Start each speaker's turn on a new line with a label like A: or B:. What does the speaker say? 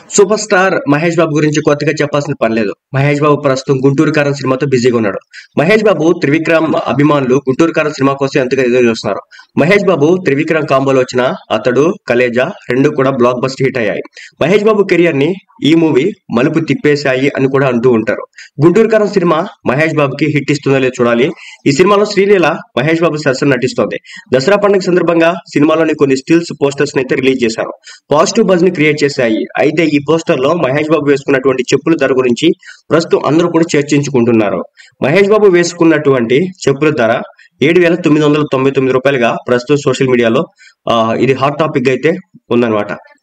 A: super star Mahesh బాబు గురించి కొత్తగా చెప్పాల్సిన పని లేదు మహేష్ బాబు ప్రస్తుతం గుంటూరు కారం సినిమాతో బిజీగా ఉన్నాడు మహేష్ బాబు త్రివిక్రమ్ అభిమానులు గుంటూరు కారం సినిమా కోసం ఎంతగా ఎదురు చూస్తున్నారు మహేష్ బాబు త్రివిక్రమ్ కాంబోలో వచ్చిన అతడు కలేజా రెండు కూడా బ్లాక్ బస్ట్ హిట్ అయ్యాయి మహేష్ బాబు కెరియర్ ని ఈ మూవీ మలుపు తిప్పేశాయి అని కూడా అంటూ ఉంటారు గుంటూరు కారం సినిమా మహేష్ బాబుకి హిట్ ఇస్తుందో లేదో చూడాలి ఈ సినిమాలో శ్రీలీల మహేష్ బాబు సరసన నటిస్తోంది దసరా పండుగ సందర్భంగా సినిమాలోని కొన్ని స్టిల్స్ పోస్టర్స్ అయితే రిలీజ్ చేశారు పాజిటివ్ బజ్ ని క్రియేట్ చేశాయి అయితే ఈ పోస్టర్ లో మహేష్ బాబు వేసుకున్నటువంటి చెప్పుల ధర గురించి ప్రస్తుతం అందరూ కూడా చర్చించుకుంటున్నారు మహేష్ బాబు వేసుకున్నటువంటి చెప్పుల ధర ఏడు వేల తొమ్మిది వందల తొంభై తొమ్మిది రూపాయలుగా ప్రస్తుతం సోషల్ మీడియాలో ఆ, ఇది హాట్ టాపిక్ అయితే ఉందన్నమాట